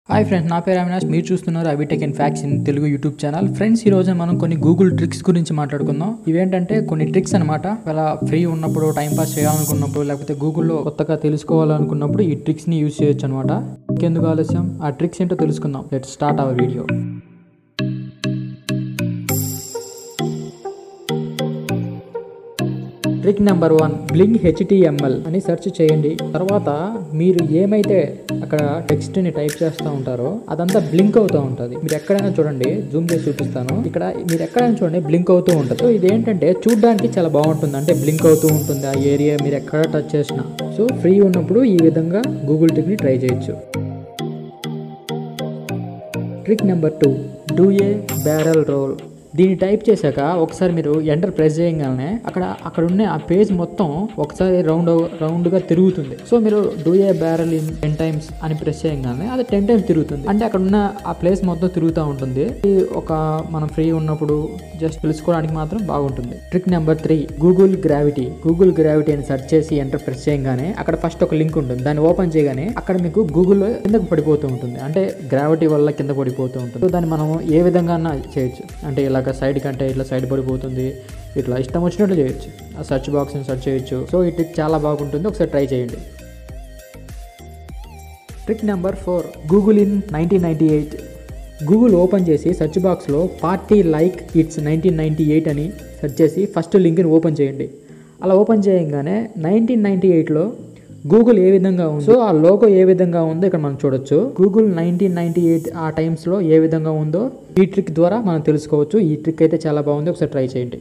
hi friends నా పేరు అవినాష్ మీరు చూస్తున్నారు Avi tech and facts in Telugu YouTube channel friends ఈ రోజు మనం కొన్ని గూగుల్ ట్రిక్స్ గురించి మాట్లాడుకుందాం ఇవేంటంటే కొన్ని ట్రిక్స్ అనమాట అలా ఫ్రీ ఉన్నప్పుడు టైం పాస్ చేయాలనుకున్నప్పుడు లేకపోతే గూగుల్లో కొత్తగా తెలుసుకోవాలనుకున్నప్పుడు ఈ ట్రిక్స్ని యూజ్ చేయొచ్చు అనమాట ఇంకెందుకు ఆలస్యం ఆ ట్రిక్స్ ఏంటో తెలుసుకుందాం let start our video trick number one blink HTML అని సెర్చ్ చేయండి తర్వాత మీరు ఏమైతే అక్కడ టెక్స్ట్ని టైప్ చేస్తూ ఉంటారో అదంతా బ్లింక్ అవుతూ ఉంటుంది మీరు ఎక్కడైనా చూడండి జూమ్ చేసి చూపిస్తాను ఇక్కడ మీరు ఎక్కడైనా చూడండి బ్లింక్ అవుతూ ఉంటుంది సో ఇదేంటంటే చూడడానికి చాలా బాగుంటుంది అంటే బ్లింక్ అవుతూ ఉంటుంది ఆ ఏరియా మీరు ఎక్కడ టచ్ చేసినా సో ఫ్రీ ఉన్నప్పుడు ఈ విధంగా గూగుల్ ట్రిక్ని ట్రై చేయొచ్చు trick number two do a barrel roll దీన్ని టైప్ చేశాక ఒకసారి మీరు ఎంటర్ ప్రెస్ చేయగానే అక్కడ అక్కడ ఉన్న ఆ పేజ్ మొత్తం ఒకసారి రౌండ్ రౌండ్గా తిరుగుతుంది సో మీరు do a barrel in ten times అని ప్రెస్ చేయగానే అది టెన్ టైమ్స్ తిరుగుతుంది అంటే అక్కడ ఉన్న ఆ ప్లేస్ మొత్తం తిరుగుతూ ఉంటుంది ఇది ఒక మనం ఫ్రీ ఉన్నప్పుడు జస్ట్ తెలుసుకోవడానికి మాత్రం బాగుంటుంది trick number three Google gravity Google gravity అని సెర్చ్ చేసి ఎంటర్ ప్రెస్ చేయగానే అక్కడ ఫస్ట్ ఒక లింక్ ఉంటుంది దాన్ని ఓపెన్ చేయగానే అక్కడ మీకు గూగుల్లో కిందకు పడిపోతూ ఉంటుంది అంటే గ్రావిటీ వల్ల కింద పడిపోతూ ఉంటుంది సో దాన్ని మనం ఏ విధంగా చేయొచ్చు అంటే ఇలాగ సైడ్ కంటే ఇట్లా సైడ్ పడిపోతుంది ఇట్లా ఇష్టం వచ్చినట్లు చేయొచ్చు ఆ సెర్చ్ బాక్స్ని సెర్చ్ చేయొచ్చు సో ఈ ట్రిక్ చాలా బాగుంటుంది ఒకసారి ట్రై చేయండి trick number four Google in nineteen ninety eight Google open చేసి సెర్చ్ బాక్స్లో party like it's nineteen ninety eight అని సెర్చ్ చేసి ఫస్ట్ లింక్ని ఓపెన్ చేయండి అలా ఓపెన్ చేయగానే నైన్టీన్ నైంటీ ఎయిట్లో గూగుల్ ఏ విధంగా ఉంది సో ఆ లోగో ఏ విధంగా ఉందో ఇక్కడ మనం చూడొచ్చు గూగుల్ నైన్టీన్ నైంటీ ఎయిట్ ఆ టైమ్స్లో ఏ విధంగా ఉందో ఈ ట్రిక్ ద్వారా మనం తెలుసుకోవచ్చు ఈ ట్రిక్ అయితే చాలా బాగుంది ఒకసారి ట్రై చేయండి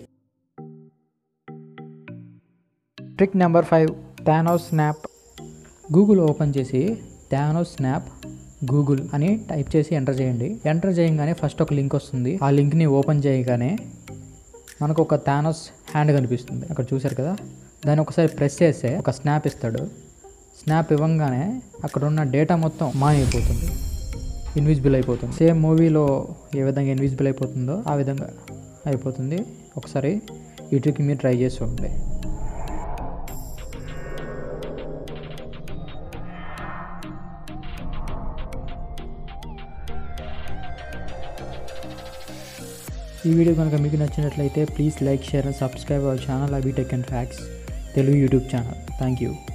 trick number five Thanos snap Google open చేసి థానో స్నాప్ గూగుల్ అని టైప్ చేసి ఎంటర్ చేయండి ఎంటర్ చేయగానే ఫస్ట్ ఒక లింక్ వస్తుంది ఆ లింక్ని ఓపెన్ చేయగానే మనకు ఒక థానోస్ హ్యాండ్ కనిపిస్తుంది అక్కడ చూశారు కదా దాన్ని ఒకసారి ప్రెస్ చేస్తే ఒక స్నాప్ ఇస్తాడు స్నాప్ ఇవ్వగానే అక్కడ ఉన్న డేటా మొత్తం మాయమైపోతుంది ఇన్విజిబుల్ అయిపోతుంది సేమ్ మూవీలో ఏ విధంగా ఇన్విజిబుల్ అయిపోతుందో ఆ విధంగా అయిపోతుంది ఒకసారి ఈ ట్రిక్ మీరు ట్రై చేసి చూడండి ఈ వీడియో కనుక మీకు నచ్చినట్లయితే please like share and subscribe our channel Abhi tech and facts Telugu YouTube channel thank you